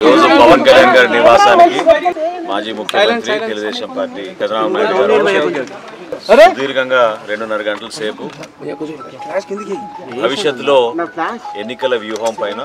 రోజు పవన్ కళ్యాణ్ గారి నివాసానికి మాజీ ముఖ్యమంత్రి తెలుగుదేశం పార్టీ చంద్రబాబు నాయుడు గారు సుదీర్ఘంగా రెండున్నర గంటల సేపు భవిష్యత్తులో ఎన్నికల వ్యూహం పైన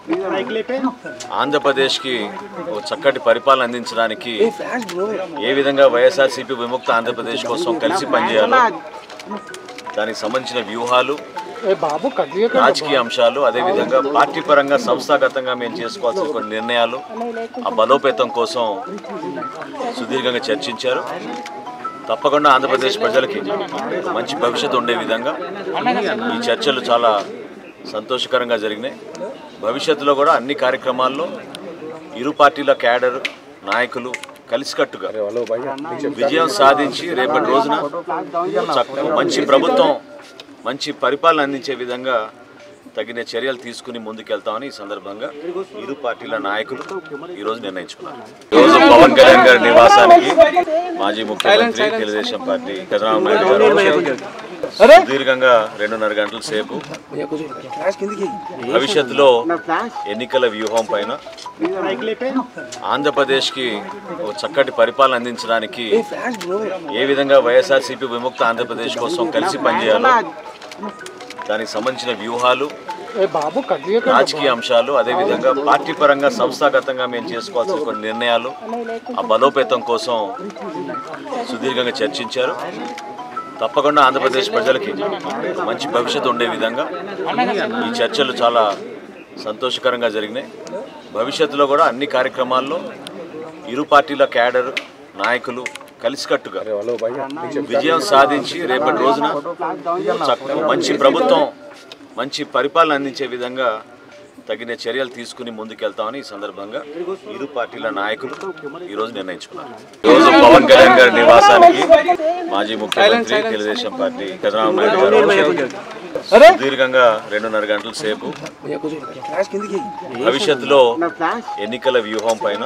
ఆంధ్రప్రదేశ్కి ఒక చక్కటి పరిపాలన అందించడానికి ఏ విధంగా వైఎస్ఆర్సీపీ విముక్త ఆంధ్రప్రదేశ్ కోసం కలిసి పనిచేయాలో దానికి సంబంధించిన వ్యూహాలు బాబు కదిలియ రాజకీయ అంశాలు అదేవిధంగా పార్టీ పరంగా సంస్థాగతంగా మేము చేసుకోవాల్సిన కొన్ని నిర్ణయాలు ఆ బలోపేతం కోసం సుదీర్ఘంగా చర్చించారు తప్పకుండా ఆంధ్రప్రదేశ్ ప్రజలకి మంచి భవిష్యత్తు ఉండే విధంగా ఈ చర్చలు చాలా సంతోషకరంగా జరిగినాయి భవిష్యత్తులో కూడా అన్ని కార్యక్రమాల్లో ఇరు పార్టీల క్యాడర్ నాయకులు కలిసికట్టుగా విజయం సాధించి రేపటి రోజున చక్క- మంచి ప్రభుత్వం మంచి పరిపాలన అందించే విధంగా తగిన చర్యలు తీసుకుని ముందుకెళ్తామని ఈ సందర్భంగా ఇరు పార్టీల నాయకులు ఈ రోజు నిర్ణయించుకున్నారు ఈ రోజు పవన్ కళ్యాణ్ గారి నివాసానికి మాజీ ముఖ్యమంత్రి తెలుగుదేశం పార్టీ చంద్రబాబు నాయుడు గారు సుదీర్ఘంగా రెండున్నర గంటల సేపు భవిష్యత్తులో ఎన్నికల వ్యూహం పైన ఆంధ్రప్రదేశ్కి ఒక చక్కటి పరిపాలన అందించడానికి ఏ విధంగా వైఎస్ఆర్సీపీ విముక్త ఆంధ్రప్రదేశ్ కోసం కలిసి పనిచేయాలో దానికి సంబంధించిన వ్యూహాలు బాబు కదిలియ రాజకీయ అంశాలు అదేవిధంగా పార్టీ పరంగా సంస్థాగతంగా మేము చేసుకోవాల్సిన కొన్ని నిర్ణయాలు ఆ బలోపేతం కోసం సుదీర్ఘంగా చర్చించారు తప్పకుండా ఆంధ్రప్రదేశ్ ప్రజలకి మంచి భవిష్యత్తు ఉండే విధంగా ఈ చర్చలు చాలా సంతోషకరంగా జరిగినాయి భవిష్యత్తులో కూడా అన్ని కార్యక్రమాల్లో ఇరు పార్టీల క్యాడర్ నాయకులు కలిసికట్టుగా విజయం సాధించి రేపటి రోజున చక్క- మంచి ప్రభుత్వం మంచి పరిపాలన అందించే విధంగా తగిన చర్యలు తీసుకుని ముందుకెళ్తామని ఈ సందర్భంగా ఇరు పార్టీల నాయకులు ఈ రోజు నిర్ణయించుకున్నారు ఈ రోజు పవన్ కళ్యాణ్ గారి నివాసానికి మాజీ ముఖ్యమంత్రి తెలుగుదేశం పార్టీ చంద్రబాబు నాయుడు గారు సుదీర్ఘంగా రెండున్నర గంటల సేపు భవిష్యత్తులో ఎన్నికల వ్యూహం పైన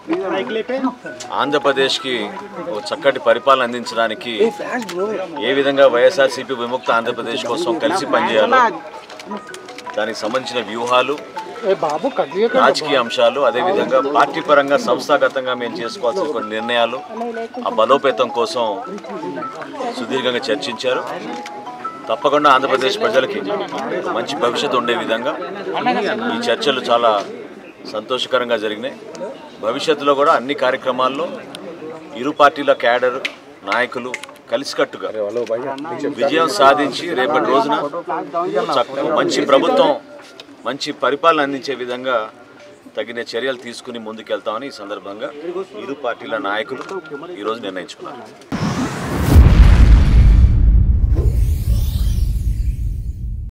ఆంధ్రప్రదేశ్కి ఒక చక్కటి పరిపాలన అందించడానికి ఏ విధంగా వైఎస్ఆర్సీపీ విముక్త ఆంధ్రప్రదేశ్ కోసం కలిసి పనిచేయాలో దానికి సంబంధించిన వ్యూహాలు బాబు కదిలియ రాజకీయ అంశాలు అదేవిధంగా పార్టీ పరంగా సంస్థాగతంగా మేము చేసుకోవాల్సిన కొన్ని నిర్ణయాలు ఆ బలోపేతం కోసం సుదీర్ఘంగా చర్చించారు తప్పకుండా ఆంధ్రప్రదేశ్ ప్రజలకి మంచి భవిష్యత్తు ఉండే విధంగా ఈ చర్చలు చాలా సంతోషకరంగా జరిగినాయి భవిష్యత్తులో కూడా అన్ని కార్యక్రమాల్లో ఇరు పార్టీల క్యాడర్ నాయకులు కలిసికట్టుగా విజయం సాధించి రేపటి రోజున చక్క- మంచి ప్రభుత్వం మంచి పరిపాలన అందించే విధంగా తగిన చర్యలు తీసుకుని ముందుకెళ్తామని ఈ సందర్భంగా ఇరు పార్టీల నాయకులు ఈ రోజు నిర్ణయించుకున్నారు